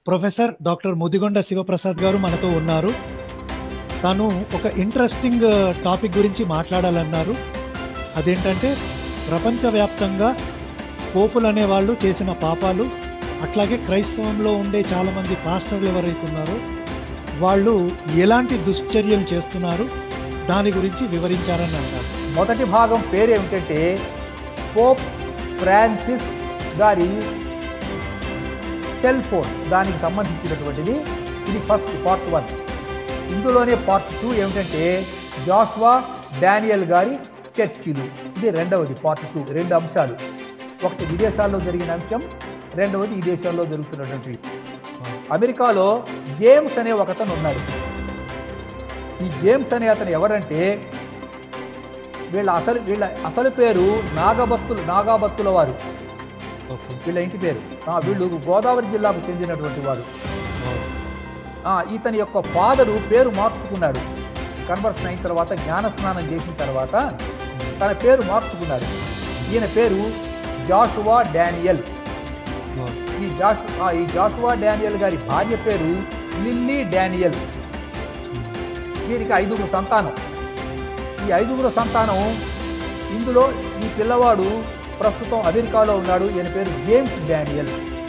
professor doctor Mudigonda Sivaprasad గారు మనతో ఉన్నారు తాను ఒక ఇంట్రెస్టింగ్ టాపిక్ గురించి మాట్లాడాలన్నారు అదేంటంటే ప్రపంచవ్యాప్తంగా పోపులు అనేవాళ్ళు చేసిన పాపాలు అట్లాగే క్రైస్తవంలో ఉండే చాలామంది పాస్టర్లు ఎవరైతే ఉన్నారో వాళ్ళు ఎలాంటి దుశ్చర్యలు చేస్తున్నారు దాని గురించి వివరించారని అంటారు మొదటి భాగం పేరు ఏమిటంటే పోప్ ఫ్రాన్సిస్ గారి సెల్ ఫోన్ దానికి సంబంధించినటువంటిది ఇది ఫస్ట్ పార్ట్ వన్ ఇందులోనే పార్ట్ టూ ఏమిటంటే జాస్వా డానియల్ గారి చర్చిలు ఇది రెండవది పార్ట్ టూ రెండు అంశాలు ఒకటి విదేశాల్లో జరిగిన అంశం రెండవది ఈ దేశాల్లో జరుగుతున్నటువంటి అమెరికాలో జేమ్స్ అనే ఒకతను ఉన్నాడు ఈ జేమ్స్ అనే అతను ఎవరంటే వీళ్ళ అసలు వీళ్ళ అసలు పేరు నాగబత్తులు నాగాబత్తుల వారు ఓకే వీళ్ళ ఇంటి పేరు ఆ, వీళ్ళు గోదావరి జిల్లాకు చెందినటువంటి వారు ఆ, ఇతని యొక్క ఫాదరు పేరు మార్చుకున్నాడు కన్వర్షన్ అయిన తర్వాత జ్ఞాన స్నానం చేసిన తర్వాత తన పేరు మార్చుకున్నాడు ఈయన పేరు జాషువా డానియల్ ఈ జాషు ఆ, ఈ జాషువా డానియల్ గారి భార్య పేరు లిల్లీ డానియల్ వీరికి ఐదుగురు సంతానం ఈ ఐదుగురు సంతానం ఇందులో ఈ పిల్లవాడు ప్రస్తుతం అమెరికాలో ఉన్నాడు ఈయన పేరు జేమ్స్ డానియల్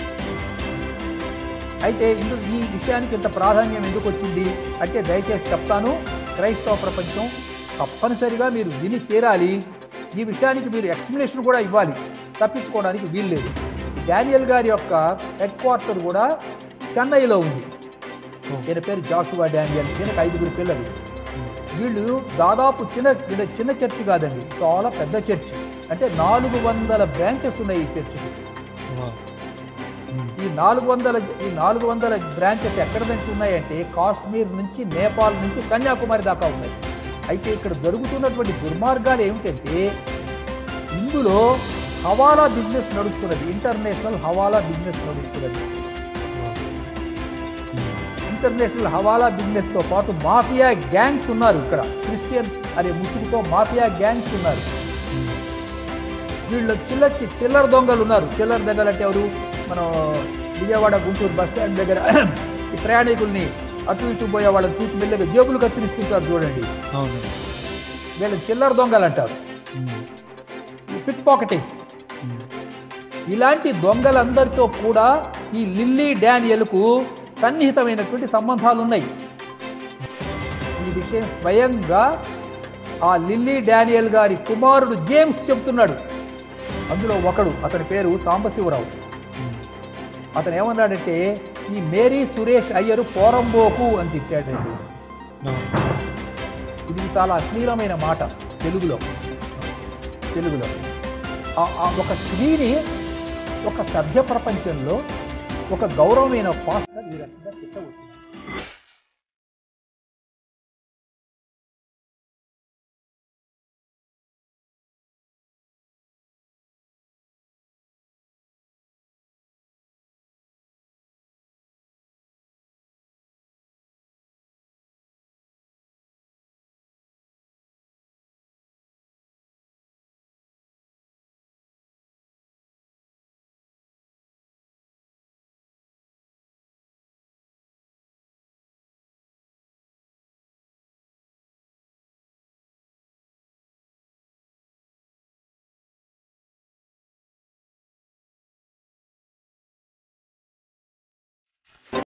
అయితే ఇందు ఈ విషయానికి ఇంత ప్రాధాన్యం ఎందుకు వచ్చింది అంటే దయచేసి చెప్తాను క్రైస్తవ ప్రపంచం తప్పనిసరిగా మీరు విని తీరాలి ఈ విషయానికి మీరు ఎక్స్ప్లెనేషన్ కూడా ఇవ్వాలి తప్పించుకోవడానికి వీల్లేదు డానియల్ గారి యొక్క హెడ్ క్వార్టర్ కూడా చెన్నైలో ఉంది ఈయన పేరు జాషువా డానియల్ ఈయనకు ఐదుగురు పిల్లలు వీళ్ళు దాదాపు చిన్న వీళ్ళ చిన్న చర్చి కాదండి చాలా పెద్ద చర్చి అంటే నాలుగు వందల బ్రాంచెస్ ఉన్నాయి ఈ చర్చికి ఈ నాలుగు వందల ఈ నాలుగు వందల బ్రాంచెస్ ఎక్కడ నుంచి ఉన్నాయంటే కాశ్మీర్ నుంచి నేపాల్ నుంచి కన్యాకుమారి దాకా ఉన్నాయి అయితే ఇక్కడ జరుగుతున్నటువంటి దుర్మార్గాలు ఏమిటంటే ఇందులో హవాలా బిజినెస్ నడుస్తున్నది ఇంటర్నేషనల్ హవాలా బిజినెస్ నడుస్తున్నది ఇంటర్నేషనల్ హవాలా బిజినెస్తో పాటు మాఫియా గ్యాంగ్స్ ఉన్నారు ఇక్కడ క్రిస్టియన్ అనే ముసుగుతో మాఫియా గ్యాంగ్స్ ఉన్నారు వీళ్ళు చిల్ల చిల్లర దొంగలు ఉన్నారు చిల్లర దొంగలు అంటే ఎవరు మనం విజయవాడ గుంటూరు బస్ స్టాండ్ దగ్గర ఈ ప్రయాణికుల్ని అటు ఇటు పోయే వాళ్ళని చూసి మెల్లగా జేబులు కత్తిరిస్తుంటారు చూడండి అవును వీళ్ళు చిల్లర దొంగలు అంటారు ఈ పిక్ పాకెటింగ్స్ ఇలాంటి దొంగలందరితో కూడా ఈ లిల్లీ డానియల్కు సన్నిహితమైనటువంటి సంబంధాలు ఉన్నాయి ఈ విషయం స్వయంగా ఆ లిల్లీ డానియల్ గారి కుమారుడు జేమ్స్ చెప్తున్నాడు అందులో ఒకడు అతని పేరు సాంబశివరావు అతను ఏమన్నాడంటే ఈ మేరీ సురేష్ అయ్యరు పోరంబోకు అని తిట్టాడండి ఇది చాలా అశ్లీలమైన మాట తెలుగులో తెలుగులో ఆ- ఆ ఒక స్త్రీని ఒక సభ్య ప్రపంచంలో ఒక గౌరవమైన పాత్ర ఈ రకంగా తిట్టవచ్చు